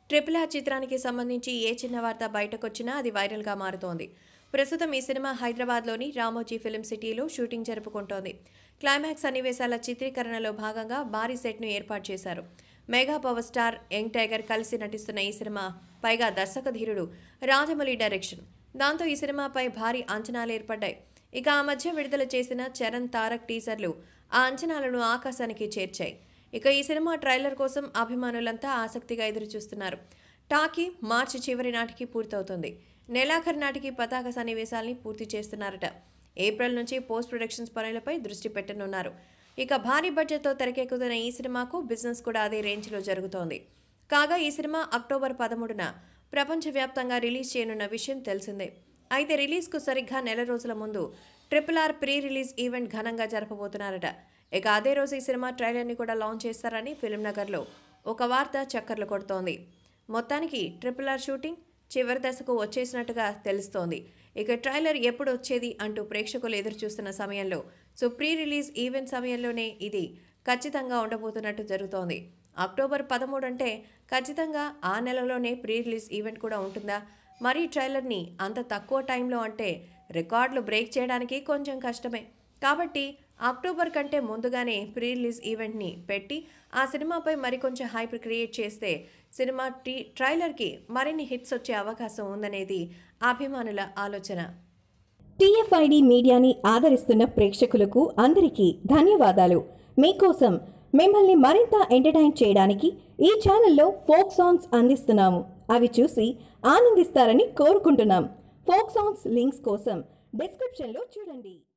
triple R చిత్రానికి సంబంధించి ఏ చిన్న వార్త బయటకొచ్చినా అది వైరల్గా మారుతోంది ప్రస్తుతం ఈ సినిమా హైదరాబాద్లోని రామోజీ ఫిల్మ్ సిటీలో షూటింగ్ జరుపుకుంటోంది క్లైమాక్స్ సన్నివేశాల చిత్రీకరణలో భాగంగా భారీ సెట్ను ఏర్పాటు చేశారు mega power star young tiger కలిసి నటిస్తున్న ఈ సినిమా పైగా దర్శక ధీరుడు రాజమౌళి డైరెక్షన్ దాంతో ఈ సినిమాపై భారీ అంచనాలు ఏర్పడ్డాయి ఇక ఆ మధ్య విడుదల చేసిన చరణ్ తారక్ టీజర్లు ఆ అంచనాలను ఆకాశానికి చేర్చాయి ఇక ఈ సినిమా ట్రైలర్ కోసం అభిమానులంతా ఆసక్తిగా ఎదురుచూస్తున్నారు టాకీ మార్చి చివరి నాటికి పూర్తవుతుంది నెలాఖరు నాటికి పతాక సన్నివేశాల్ని పూర్తి చేస్తున్నారట ఏప్రిల్ నుంచి పోస్ట్ ప్రొడక్షన్స్ పనులపై దృష్టి పెట్టనున్నారు ఇక భారీ బడ్జెట్తో తెరకెక్కుతున్న ఈ సినిమాకు బిజినెస్ కూడా అదే రేంజ్లో జరుగుతోంది కాగా ఈ సినిమా అక్టోబర్ పదమూడున ప్రపంచవ్యాప్తంగా రిలీజ్ చేయనున్న విషయం తెలిసిందే అయితే రిలీజ్కు సరిగ్గా నెల రోజుల ముందు triple R pre release event ఘనంగా జరపబోతున్నారట ఇక అదే రోజు ఈ సినిమా ట్రైలర్ని కూడా లాంచ్ చేస్తారని ఫిల్మ్ నగర్లో ఒక వార్త చక్కర్లు కొడుతోంది మొత్తానికి ట్రిపుల్ ఆర్ షూటింగ్ చివరి దశకు వచ్చేసినట్టుగా తెలుస్తోంది ఇక ట్రైలర్ ఎప్పుడు వచ్చేది అంటూ ప్రేక్షకులు ఎదురు చూస్తున్న సమయంలో సో ప్రీ రిలీజ్ ఈవెంట్ సమయంలోనే ఇది ఖచ్చితంగా ఉండబోతున్నట్టు జరుగుతోంది అక్టోబర్ పదమూడు అంటే ఖచ్చితంగా ఆ నెలలోనే ప్రీ రిలీజ్ ఈవెంట్ కూడా ఉంటుందా మరి ఈ ట్రైలర్ని అంత తక్కువ టైంలో అంటే రికార్డులు బ్రేక్ చేయడానికి కొంచెం కష్టమే కాబట్టి అక్టోబర్ కంటే ముందుగానే ప్రీ రిలీజ్ ఈవెంట్ని పెట్టి ఆ సినిమాపై మరికొంచెం హైప్ క్రియేట్ చేస్తే సినిమా టీ ట్రైలర్కి మరిన్ని హిట్స్ వచ్చే అవకాశం ఉందనేది అభిమానుల ఆలోచన టీఎఫ్ఐడి మీడియాని ఆదరిస్తున్న ప్రేక్షకులకు అందరికీ ధన్యవాదాలు మీకోసం మిమ్మల్ని మరింత ఎంటర్టైన్ చేయడానికి ఈ ఛానల్లో ఫోక్ సాంగ్స్ అందిస్తున్నాము అవి చూసి ఆనందిస్తారని కోరుకుంటున్నాం ఫోక్ సాంగ్స్ లింక్స్ కోసం డిస్క్రిప్షన్లో చూడండి